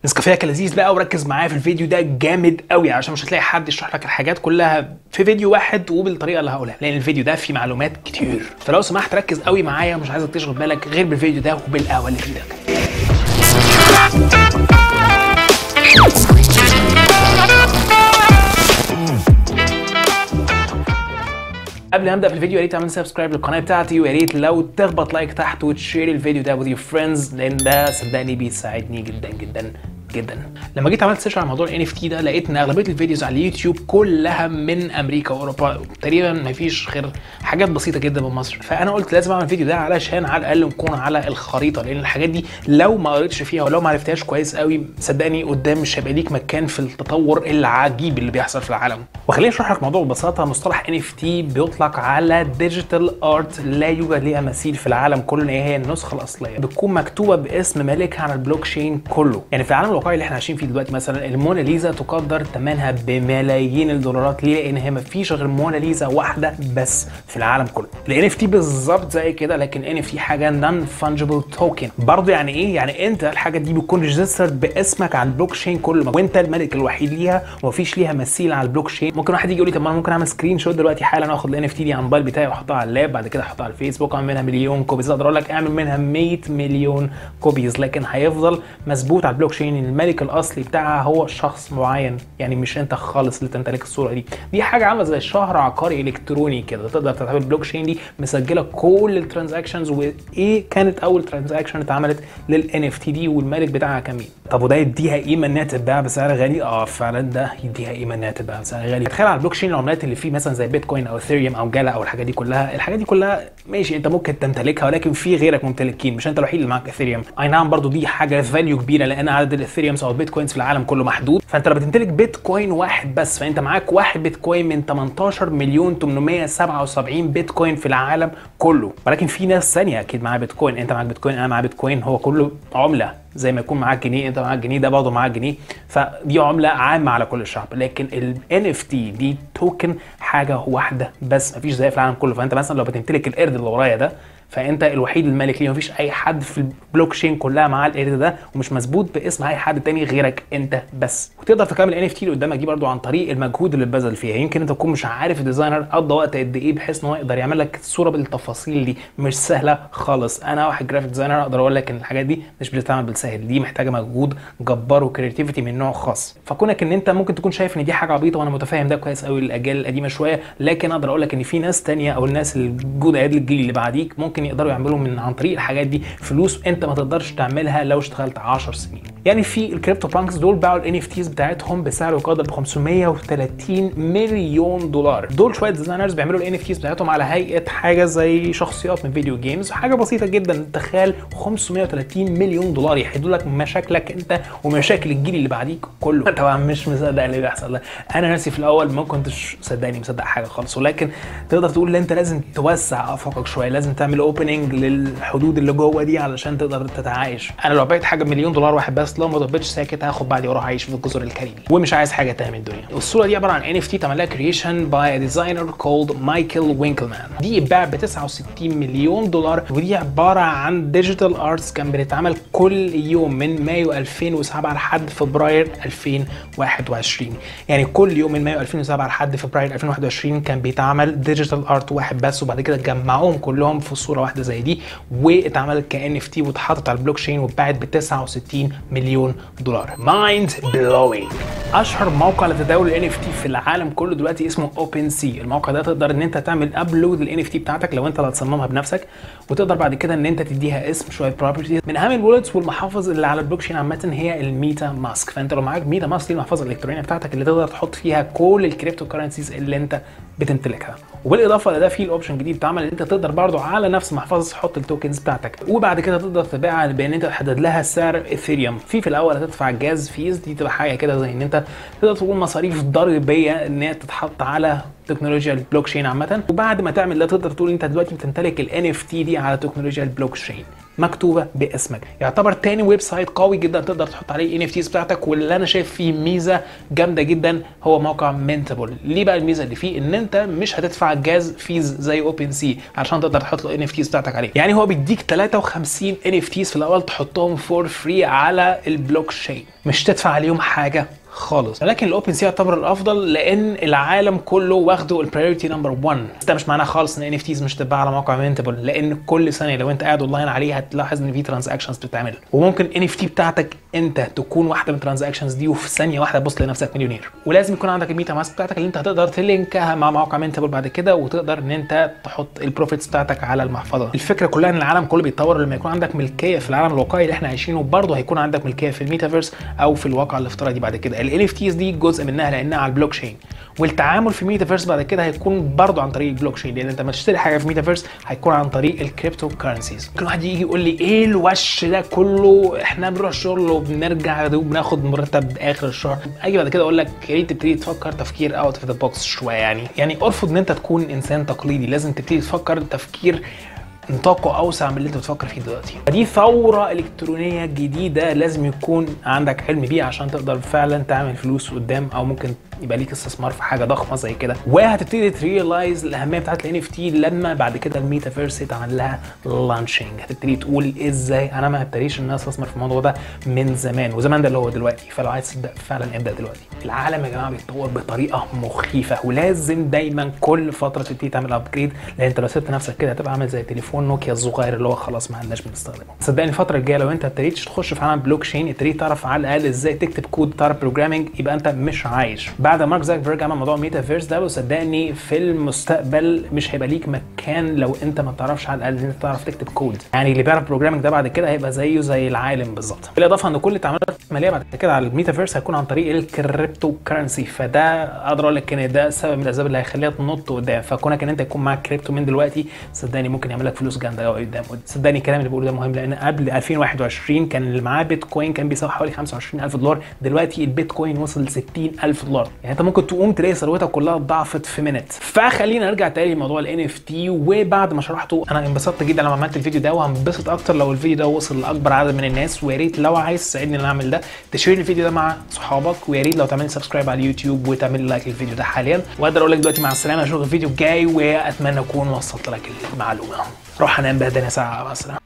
نسكافيه كان لذيذ بقى وركز معايا في الفيديو ده جامد قوي عشان مش هتلاقي حد يشرح لك الحاجات كلها في فيديو واحد وبالطريقه اللي هقولها لان الفيديو ده فيه معلومات كتير فلو سمحت ركز قوي معايا ومش عايزك تشغل بالك غير بالفيديو ده وبالقهوه اللي في ايدك قبل ما ابدا في الفيديو يا ريت تعمل سبسكرايب للقناه بتاعتي ويا ريت لو تخبط لايك تحت وتشير الفيديو ده with your friends لان ده صدقني بيساعدني جدا جدا جدا لما جيت عملت سيرش على موضوع ال NFT ده لقيت ان اغلبيه الفيديوز على اليوتيوب كلها من امريكا واوروبا تقريبا ما فيش غير حاجات بسيطه جدا من مصر فانا قلت لازم اعمل الفيديو ده علشان على الاقل نكون على الخريطه لان الحاجات دي لو ما قريتش فيها ولو ما عرفتهاش كويس قوي صدقني قدام مش هيبقى ليك مكان في التطور العجيب اللي بيحصل في العالم وخليني اشرح لك الموضوع ببساطه مصطلح NFT بيطلق على ديجيتال ارت لا يوجد ليها مثيل في العالم كله ان هي النسخه الاصليه بتكون مكتوبه باسم مالكها على البلوك تشين كله يعني في العالم الواقعي اللي احنا عايشين فيه دلوقتي مثلا الموناليزا تقدر ثمنها بملايين الدولارات ليه لان هي ما فيش غير موناليزا واحده بس في العالم كله ال NFT بالظبط زي كده لكن NFT حاجه نون فانجبل توكن برضه يعني ايه يعني انت الحاجه دي بتكون ريجسترد باسمك على البلوك تشين كله وانت الملك الوحيد ليها ومفيش ليها مثيل على البلوك تشين ممكن واحد يجي يقول لي طب ما انا ممكن اعمل سكرين شوت دلوقتي حالا واخد ال NFT دي على الموبايل بتاعي واحطها على اللاب بعد كده احطها على الفيسبوك واعمل منها مليون كوبيز اقدر اقول لك اعمل منها 100 مليون كوبيز لكن هيفضل مثبوت على البلوك تشين الملك الاصلي بتاعها هو شخص معين يعني مش انت خالص اللي تمتلك الصوره دي دي حاجه عامله زي شهر عقاري الكتروني كده تقدر تعتبر البلوك تشين دي مسجله كل الترانزاكشنز وايه كانت اول ترانزاكشن اتعملت للان اف تي دي والمالك بتاعها كان مين طب وده يديها قيمه انها تتباع بسعر غالي اه فعلا ده يديها قيمه انها تتباع بسعر غالي تخيل على البلوك تشين العملات اللي فيه مثلا زي بيتكوين او اثيريوم او جالا او الحاجات دي كلها الحاجات دي كلها ماشي انت ممكن تمتلكها ولكن في غيرك ممتلكين مش انت الوحيد اللي معاك اثيريوم اي نعم برضو دي حاجه فاليو كبيره لان عدد الاثيريومز او البيتكوينز في العالم كله محدود فانت لو بتمتلك بيتكوين واحد بس فانت معاك واحد بيتكوين من 18 مليون 877 بيتكوين في العالم كله ولكن في ناس ثانيه اكيد معاها بيتكوين انت معاك بيتكوين انا معايا بيتكوين هو كله عمله زي ما يكون معاك جنيه انت معاك جنيه ده برضه معاك جنيه فدي عمله عامه على كل الشعب لكن ال NFT دي توكن حاجه واحده بس مفيش زيها في العالم كله فانت مثلا لو بتمتلك القرد اللي ورايا ده فانت الوحيد المالك ليه مفيش اي حد في البلوك تشين كلها معاه القرد ده ومش مظبوط باسم اي حد تاني غيرك انت بس وتقدر تكمل ال NFT اللي قدامك دي برضو عن طريق المجهود اللي اتبذل فيها يمكن انت تكون مش عارف الديزاينر قضى وقت قد ايه بحيث ان هو يقدر يعمل لك الصوره بالتفاصيل دي مش سهله خالص انا واحد جرافيك ديزاينر اقدر اقول لك ان الحاجات دي مش بتتعمل بالسهل دي محتاجه مجهود جبار وكريتيفيتي من نوع خاص فكونك ان انت ممكن تكون شايف ان دي حاجه عبيطه وانا متفاهم ده كويس قوي للاجيال القديمه شويه لكن اقدر اقول لك ان في ناس تانية او الناس الجداد الجيل اللي بعديك ممكن يقدروا يعملوا من عن طريق الحاجات دي فلوس انت ما تقدرش تعملها لو اشتغلت 10 سنين يعني في الكريبتو بانكس دول باعوا الان اف تيز بتاعتهم بسعر يقدر ب 530 مليون دولار دول شويه ديزاينرز بيعملوا الان اف تيز بتاعتهم على هيئه حاجه زي شخصيات من فيديو جيمز حاجه بسيطه جدا تخيل 530 مليون دولار يحدوا لك مشاكلك انت ومشاكل الجيل اللي بعديك كله طبعا مش مصدق اللي بيحصل ده انا نفسي في الاول ما كنتش صدقني مصدق حاجه خالص ولكن تقدر تقول ان انت لازم توسع افقك شويه لازم تعمل اوبننج للحدود اللي جوه دي علشان تقدر تتعايش انا لو بعت حاجه بمليون دولار واحد بس لو ما ضبطش ساكت هاخد بعدي واروح اعيش في الجزر الكاريبي ومش عايز حاجه تانية من الدنيا الصوره دي عباره عن ان اف تي اتعمل لها كريشن باي ديزاينر كولد مايكل وينكلمان دي اتباع ب 69 مليون دولار ودي عباره عن ديجيتال ارتس كان بتتعمل كل يوم من مايو 2007 لحد فبراير 2021 يعني كل يوم من مايو 2007 لحد فبراير 2021 كان بيتعمل ديجيتال ارت واحد بس وبعد كده جمعوهم كلهم في صوره واحده زي دي واتعملت كان اف تي واتحطت على البلوك تشين واتباعت ب 69 مليون دولار مايند بلوينج اشهر موقع لتداول الان اف تي في العالم كله دلوقتي اسمه اوبن سي الموقع ده تقدر ان انت تعمل ابلود للان اف تي بتاعتك لو انت اللي هتصممها بنفسك وتقدر بعد كده ان انت تديها اسم شويه بروبرتيز من اهم الوالتس والمحافظ اللي على البلوك تشين عامه هي الميتا ماسك فانت لو معاك ميتا ماسك دي المحفظه الالكترونيه بتاعتك اللي تقدر تحط فيها كل الكريبتو كرنسيز اللي انت بتمتلكها وبالاضافه لده في الاوبشن جديد اتعمل ان انت تقدر برضو على نفس المحفظه تحط التوكنز بتاعتك وبعد كده تقدر تبيعها بان انت تحدد لها سعر اثيريوم في في الاول هتدفع جاز فيز دي تبقى حاجه كده زي ان انت تقدر تقول مصاريف ضريبيه ان هي تتحط على تكنولوجيا البلوك تشين عامه وبعد ما تعمل ده تقدر تقول انت دلوقتي بتمتلك الان اف تي دي على تكنولوجيا البلوك تشين مكتوبه باسمك يعتبر تاني ويب سايت قوي جدا تقدر تحط عليه ان اف تيز بتاعتك واللي انا شايف فيه ميزه جامده جدا هو موقع مينتابل ليه بقى الميزه اللي فيه ان انت مش هتدفع جاز فيز زي اوبن سي عشان تقدر تحط له ان اف تيز بتاعتك عليه يعني هو بيديك 53 ان اف تيز في الاول تحطهم فور فري على البلوك تشين مش تدفع عليهم حاجه خالص ولكن الاوبن سي يعتبر الافضل لان العالم كله واخده البريورتي نمبر 1 ده مش معناه خالص ان ان اف تيز مش تتباع على موقع مينتبل لان كل ثانيه لو انت قاعد اونلاين عليه هتلاحظ ان في ترانزاكشنز بتتعمل وممكن ان اف تي بتاعتك انت تكون واحده من الترانزاكشنز دي وفي ثانيه واحده تبص لنفسك مليونير ولازم يكون عندك الميتا ماسك بتاعتك اللي انت هتقدر تلينكها مع موقع مينتبل بعد كده وتقدر ان انت تحط البروفيتس بتاعتك على المحفظه الفكره كلها ان العالم كله بيتطور لما يكون عندك ملكيه في العالم الواقعي اللي احنا عايشينه برضه هيكون عندك ملكيه في الميتافيرس او في الواقع الافتراضي بعد كده الان اف تيز دي جزء منها لانها على البلوك تشين والتعامل في ميتافيرس بعد كده هيكون برضه عن طريق البلوك تشين لان انت لما تشتري حاجه في ميتافيرس هيكون عن طريق الكريبتو كرنسيز ممكن واحد يجي يقول لي ايه الوش ده كله احنا بنروح الشغل وبنرجع وبناخد مرتب اخر الشهر اجي بعد كده اقول لك يا ريت تبتدي تفكر تفكير اوت اوف ذا بوكس شويه يعني يعني ارفض ان انت تكون انسان تقليدي لازم تبتدي تفكر تفكير نطاقه اوسع من اللي انت بتفكر فيه دلوقتي دي ثوره الكترونيه جديده لازم يكون عندك حلم بيها عشان تقدر فعلا تعمل فلوس قدام او ممكن يبقى ليك استثمار في حاجه ضخمه زي كده وهتبتدي تريلايز الاهميه بتاعت الان اف تي لما بعد كده الميتافيرس يتعمل لها لانشنج هتبتدي تقول ازاي انا ما ابتديش ان انا استثمر في الموضوع ده من زمان وزمان ده اللي هو دلوقتي فلو عايز تبدا فعلا ابدا دلوقتي العالم يا جماعه بيتطور بطريقه مخيفه ولازم دايما كل فتره تبتدي تعمل ابجريد لان انت لو سبت نفسك كده هتبقى عامل زي تليفون نوكيا الصغير اللي هو خلاص ما عندناش بنستخدمه صدقني الفتره الجايه لو انت ابتديت تخش في عالم بلوك تشين ابتديت تعرف على الاقل ازاي تكتب كود تعرف بروجرامنج يبقى انت مش عايش بعد مارك زاكبرج عمل موضوع الميتافيرس ده وصدقني في المستقبل مش هيبقى ليك مكان لو انت ما تعرفش على الاقل ان انت تعرف تكتب كود يعني اللي بيعرف بروجرامنج ده بعد كده هيبقى زيه زي العالم بالظبط بالاضافه ان كل التعاملات الماليه بعد كده على الميتافيرس هيكون عن طريق الكريبتو كرنسي فده اقدر اقول لك ان ده سبب من الاسباب اللي هيخليها تنط قدام فكونك ان انت يكون معاك كريبتو من دلوقتي صدقني ممكن يعمل لك فلوس جامده قوي قدام صدقني الكلام اللي بقوله ده مهم لان قبل 2021 كان اللي معاه بيتكوين كان بيساوي حوالي 25000 دولار دلوقتي البيتكوين وصل ل 60000 دولار يعني انت ممكن تقوم تلاقي ثروتك كلها ضعفت في منت فخلينا نرجع تاني لموضوع الان اف تي وبعد ما شرحته انا انبسطت جدا لما عملت الفيديو ده وهنبسط اكتر لو الفيديو ده وصل لاكبر عدد من الناس ويا ريت لو عايز تساعدني ان انا اعمل ده تشير الفيديو ده مع صحابك ويا ريت لو تعمل سبسكرايب على اليوتيوب وتعمل لايك للفيديو ده حاليا واقدر اقول لك دلوقتي مع السلامه اشوفك الفيديو الجاي واتمنى اكون وصلت لك المعلومه روح انام بهدانه ساعه مع السلامه